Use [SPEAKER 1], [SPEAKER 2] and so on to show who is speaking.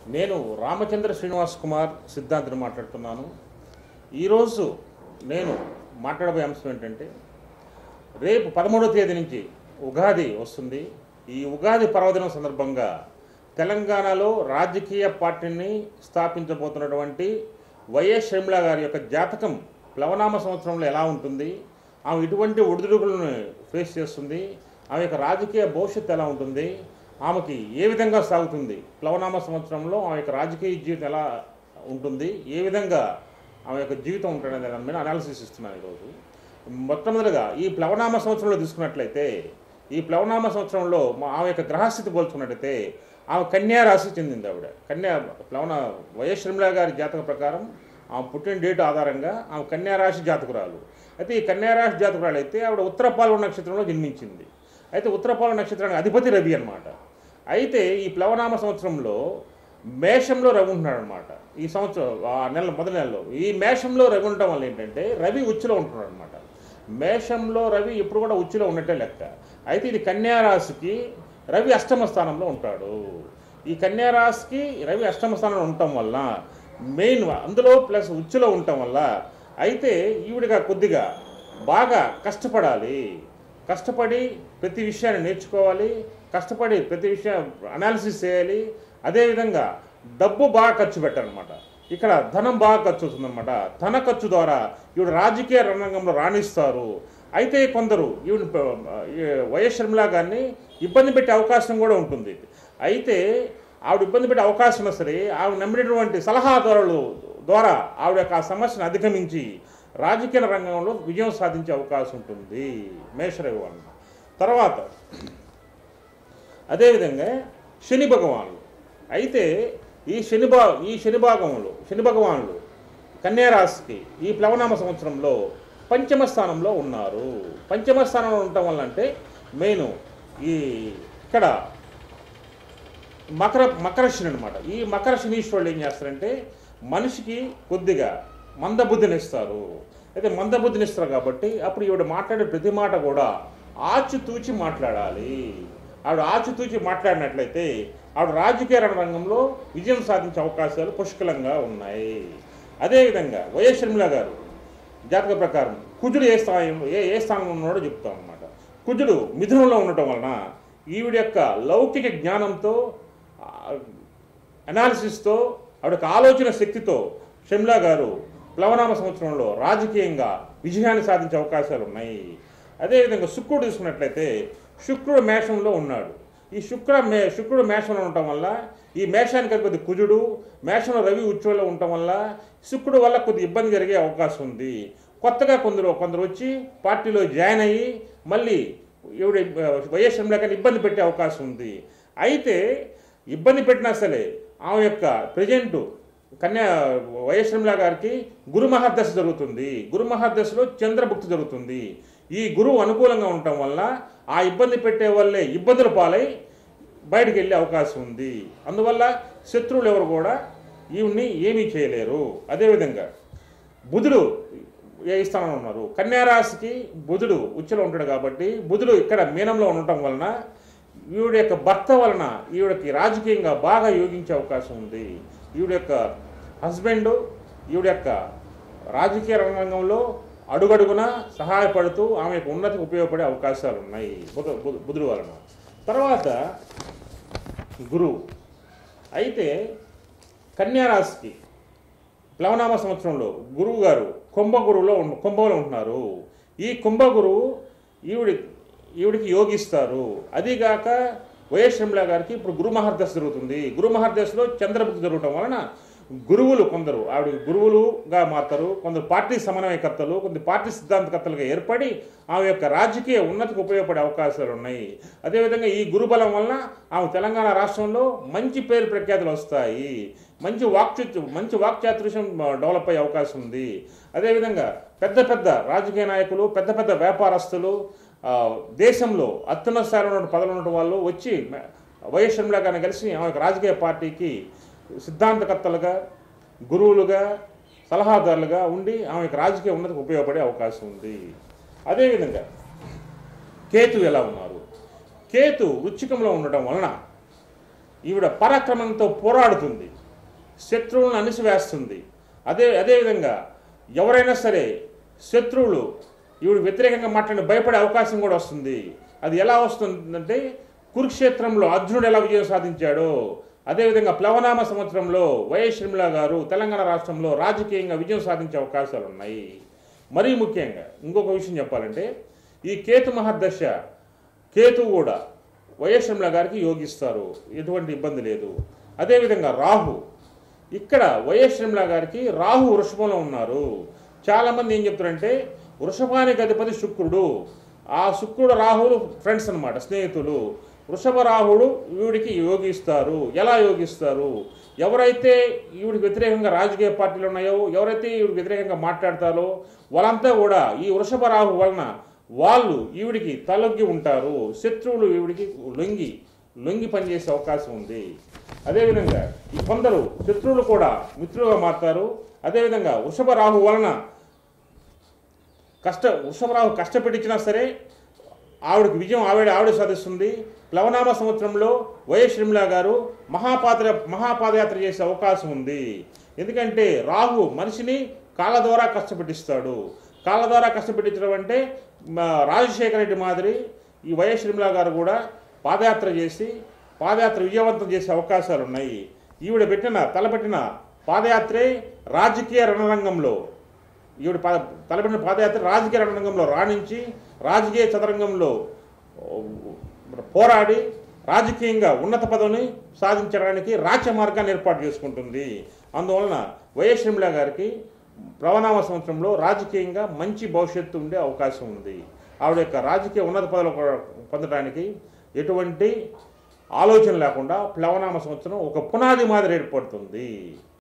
[SPEAKER 1] నేను రామచంద్ర శ్రీనివాస్ కుమార్ సిద్ధాంతిని మాట్లాడుతున్నాను ఈరోజు నేను మాట్లాడబోయే అంశం ఏంటంటే రేపు పదమూడవ తేదీ నుంచి ఉగాది వస్తుంది ఈ ఉగాది పర్వదినం సందర్భంగా తెలంగాణలో రాజకీయ పార్టీని స్థాపించబోతున్నటువంటి వైఎస్ షర్మిల గారి యొక్క జాతకం ప్లవనామ సంవత్సరంలో ఎలా ఉంటుంది ఆమె ఇటువంటి ఒడిదుడుకులను ఫేస్ చేస్తుంది ఆమె యొక్క రాజకీయ భవిష్యత్తు ఎలా ఉంటుంది ఆమెకి ఏ విధంగా సాగుతుంది ప్లవనామ సంవత్సరంలో ఆమె యొక్క రాజకీయ జీవితం ఎలా ఉంటుంది ఏ విధంగా ఆమె యొక్క జీవితం ఉంటుందనే దాని మీద అనాలిసిస్ ఇస్తున్నాను ఈరోజు మొట్టమొదటిగా ఈ ప్లవనామ సంవత్సరంలో తీసుకున్నట్లయితే ఈ ప్లవనామ సంవత్సరంలో మా ఆమె యొక్క గ్రహస్థితి పోల్చుకున్నట్లయితే ఆమె కన్యా రాశి చెందింది ఆవిడ కన్యా ప్లవన వైఎస్ షర్మిల గారి జాతక ప్రకారం ఆమె పుట్టిన డేట్ ఆధారంగా ఆమె కన్యా రాశి జాతకురాలు అయితే ఈ కన్యా రాశి జాతకురాలు అయితే ఆవిడ ఉత్తర పాల్గొన నక్షత్రంలో జన్మించింది అయితే ఉత్తర పాల్గొన నక్షత్రానికి అధిపతి రవి అన్నమాట అయితే ఈ ప్లవనామ సంవత్సరంలో మేషంలో రవి ఉంటున్నాడు అనమాట ఈ సంవత్సరం ఆ నెల మొదటి నెలలో ఈ మేషంలో రవి ఉండటం వల్ల ఏంటంటే రవి ఉచ్చులో ఉంటున్నాడు అనమాట మేషంలో రవి ఎప్పుడు కూడా ఉచ్చులో ఉన్నట్టే లెక్క అయితే ఇది కన్యా రాశికి రవి అష్టమ స్థానంలో ఉంటాడు ఈ కన్యా రాశికి రవి అష్టమ స్థానంలో ఉండటం వల్ల మెయిన్ అందులో ప్లస్ ఉచ్చులో ఉండటం వల్ల అయితే ఈవిడిగా కొద్దిగా బాగా కష్టపడాలి కష్టపడి ప్రతి విషయాన్ని నేర్చుకోవాలి కష్టపడి ప్రతి విషయం అనాలిసిస్ చేయాలి అదేవిధంగా డబ్బు బాగా ఖర్చు పెట్టాలన్నమాట ఇక్కడ ధనం బాగా ఖర్చు అవుతుందన్నమాట ధన ఖర్చు ద్వారా ఈవిడ రాజకీయ రంగంలో రాణిస్తారు అయితే కొందరు ఈవిడ వైఎస్ షర్మిల గారిని ఇబ్బంది పెట్టే అవకాశం కూడా ఉంటుంది అయితే ఆవిడ ఇబ్బంది పెట్టే అవకాశం ఉన్నా సరే ఆవిడ నమ్మినటువంటి సలహాదారులు ద్వారా ఆవిడ యొక్క ఆ సమస్యను అధిగమించి రాజకీయ రంగంలో విజయం సాధించే అవకాశం ఉంటుంది మేషరవి వలన తర్వాత అదేవిధంగా శని భగవానులు అయితే ఈ శని భా ఈ శని భాగంలో శని భగవానులు కన్యారాశికి ఈ ప్లవనామ సంవత్సరంలో పంచమ స్థానంలో ఉన్నారు పంచమ స్థానంలో ఉండటం వల్ల అంటే మెయిన్ ఈ ఇక్కడ మకర మకర శని అనమాట ఈ మకర శనీశ్వరుడు ఏం చేస్తారంటే మనిషికి కొద్దిగా మందబుద్ధిని ఇస్తారు అయితే మందబుద్ధిని ఇస్తారు కాబట్టి అప్పుడు ఈవిడ మాట్లాడే ప్రతి మాట కూడా ఆచితూచి మాట్లాడాలి ఆవిడ ఆచితూచి మాట్లాడినట్లయితే ఆవిడ రాజకీయ రంగంలో విజయం సాధించే అవకాశాలు పుష్కలంగా ఉన్నాయి అదేవిధంగా వైఎస్ షర్మిల గారు జాతక ప్రకారం కుజుడు ఏ స్థానంలో ఏ ఏ స్థానంలో ఉన్నాడో చెప్తాం అనమాట కుజుడు మిథునంలో ఉండటం వలన ఈవిడ యొక్క లౌకిక జ్ఞానంతో అనాలిసిస్తో ఆవిడకి ఆలోచన శక్తితో షమ్లా గారు ప్లవనామ సంవత్సరంలో రాజకీయంగా విజయాన్ని సాధించే అవకాశాలు ఉన్నాయి అదేవిధంగా శుక్రుడు తీసుకున్నట్లయితే శుక్రుడు మేషంలో ఉన్నాడు ఈ శుక్ర మే శుక్రుడు మేషంలో ఉండటం వల్ల ఈ మేషానికి కొద్ది కుజుడు మేషంలో రవి ఉచ్చులో ఉండటం వల్ల శుక్రుడు వల్ల కొద్ది ఇబ్బంది జరిగే అవకాశం ఉంది కొత్తగా కొందరు కొందరు వచ్చి పార్టీలో జాయిన్ అయ్యి మళ్ళీ ఎవడ వైఎస్ షర్మిలాకి ఇబ్బంది పెట్టే అవకాశం ఉంది అయితే ఇబ్బంది పెట్టినా సరే ఆమె యొక్క ప్రజెంట్ కన్యా వైఎస్ షర్మిల గారికి గురు మహాదశ జరుగుతుంది గురు మహాదశలో చంద్రభుక్తి జరుగుతుంది ఈ గురువు అనుకూలంగా ఉండటం వల్ల ఆ ఇబ్బంది పెట్టే వల్లే ఇబ్బందుల పాలై బయటికి వెళ్ళే అవకాశం ఉంది అందువల్ల శత్రువులు ఎవరు కూడా ఈవిడ్ని ఏమీ చేయలేరు అదేవిధంగా బుధుడు ఏ స్థానంలో ఉన్నారు కన్యారాశికి బుధుడు ఉచ్చులో ఉంటాడు కాబట్టి బుధుడు ఇక్కడ మీనంలో ఉండటం వలన ఈవిడ యొక్క భర్త వలన ఈవిడకి రాజకీయంగా బాగా యోగించే అవకాశం ఉంది ఈవిడ యొక్క హస్బెండ్ ఈవిడ యొక్క రాజకీయ రంగంలో అడుగడుగున సహాయపడుతూ ఆమె యొక్క ఉన్నతికి ఉపయోగపడే అవకాశాలు ఉన్నాయి బుధ బుధ- బుధుడు వలన తర్వాత గురువు అయితే కన్యారాశికి ప్లవనామ సంవత్సరంలో గురువు గారు కుంభగురువులో ఉన్న కుంభంలో ఉంటున్నారు ఈ కుంభగురువు ఈవిడి ఈవిడికి యోగిస్తారు అదిగాక వైఎస్ షర్మిల గారికి ఇప్పుడు గురు మహర్దశ జరుగుతుంది గురు మహర్దశలో చంద్రభుక్తి జరగటం వలన గురువులు కొందరు ఆవిడ గురువులుగా మారుతారు కొందరు పార్టీ సమన్వయకర్తలు కొందరు పార్టీ సిద్ధాంతకర్తలుగా ఏర్పడి ఆమె యొక్క రాజకీయ ఉన్నతికి ఉపయోగపడే అవకాశాలు ఉన్నాయి అదేవిధంగా ఈ గురుబలం వలన ఆమె తెలంగాణ రాష్ట్రంలో మంచి పేరు ప్రఖ్యాతులు వస్తాయి మంచి వాక్చు మంచి వాక్చాతుర్యం డెవలప్ అయ్యే అవకాశం ఉంది అదేవిధంగా పెద్ద పెద్ద రాజకీయ నాయకులు పెద్ద పెద్ద వ్యాపారస్తులు ఆ, దేశంలో అత్యున్నత స్థాయిలో ఉన్న పదవులు ఉన్న వాళ్ళు వచ్చి మ- వైఎస్ షర్మిల గారిని కలిసి ఆమె యొక్క రాజకీయ పార్టీకి సిద్ధాంతకర్తలుగా గురువులుగా సలహాదారులుగా ఉండి ఆమె యొక్క రాజకీయ ఉన్నతికి ఉపయోగపడే అవకాశం ఉంది అదేవిధంగా కేతు ఎలా ఉన్నారు కేతు వృచ్చికంలో ఉండటం వలన ఈవిడ పరాక్రమంతో పోరాడుతుంది శత్రువులను అణిసివేస్తుంది అదే అదేవిధంగా ఎవరైనా సరే శత్రువులు ఈవిడ వ్యతిరేకంగా మాట్లాడి భయపడే అవకాశం కూడా వస్తుంది అది ఎలా వస్తుందంటే కురుక్షేత్రంలో అర్జునుడు ఎలా విజయం సాధించాడో అదేవిధంగా ప్లవనామ సంవత్సరంలో వైఎస్ షర్మిల గారు తెలంగాణ రాష్ట్రంలో రాజకీయంగా విజయం సాధించే అవకాశాలు ఉన్నాయి మరీ ముఖ్యంగా ఇంకొక విషయం చెప్పాలంటే ఈ కేతు మహర్దశ కేతు కూడా వైఎస్ షర్మిల గారికి యోగిస్తారు ఎటువంటి ఇబ్బంది లేదు అదేవిధంగా రాహు ఇక్కడ వైఎస్ షర్మిల గారికి రాహు వృషభంలో ఉన్నారు చాలామంది ఏం చెప్తారంటే వృషభానికి అధిపతి శుక్రుడు ఆ శుక్రుడు రాహులు ఫ్రెండ్స్ అన్నమాట స్నేహితులు వృషభ రాహుడు ఈవిడికి యోగిస్తారు ఎలా యోగిస్తారు ఎవరైతే ఈవిడికి వ్యతిరేకంగా రాజకీయ పార్టీలు ఉన్నాయో ఎవరైతే ఈవిడికి వ్యతిరేకంగా మాట్లాడతారో వాళ్ళంతా కూడా ఈ వృషభ రాహు వలన వాళ్ళు ఈవిడికి తలొగ్గి ఉంటారు శత్రువులు ఈవిడికి లొంగి లొంగి పనిచేసే అవకాశం ఉంది అదేవిధంగా ఈ కొందరు శత్రువులు కూడా మిత్రులుగా మారుతారు అదేవిధంగా వృషభ రాహు వలన కష్ట వృషభరావు కష్టపెట్టించినా సరే ఆవిడకి విజయం ఆవిడ ఆవిడ సాధిస్తుంది ప్లవనామ సంవత్సరంలో వైఎస్ షర్మిల గారు మహాపాత్ర మహాపాదయాత్ర చేసే అవకాశం ఉంది ఎందుకంటే రాహు మనిషిని కాళ్ళ ద్వారా కష్టపెట్టిస్తాడు కాళ్ళ ద్వారా కష్టపెట్టించడం అంటే మా రాజశేఖర రెడ్డి మాదిరి ఈ వైఎస్ షర్మిల గారు కూడా పాదయాత్ర చేసి పాదయాత్ర విజయవంతం చేసే అవకాశాలు ఉన్నాయి ఈవిడ పెట్టిన తలపెట్టిన పాదయాత్రే రాజకీయ రణరంగంలో ఈవిడ పా తలపెట్టిన పాదయాత్ర రాజకీయ రణరంగంలో రాణించి రాజకీయ చదరంగంలో ఓ, పోరాడి రాజకీయంగా ఉన్నత పదవిని సాధించడానికి రాజ్య మార్గాన్ని ఏర్పాటు చేసుకుంటుంది అందువలన వైఎస్ షర్మిల గారికి ప్లవనామ సంవత్సరంలో రాజకీయంగా మంచి భవిష్యత్తు ఉండే అవకాశం ఉంది ఆవిడ యొక్క రాజకీయ ఉన్నత పదవులు కూడా పొందడానికి ఎటువంటి ఆలోచన లేకుండా ప్లవనామ సంవత్సరం ఒక పునాది మాదిరి ఏర్పడుతుంది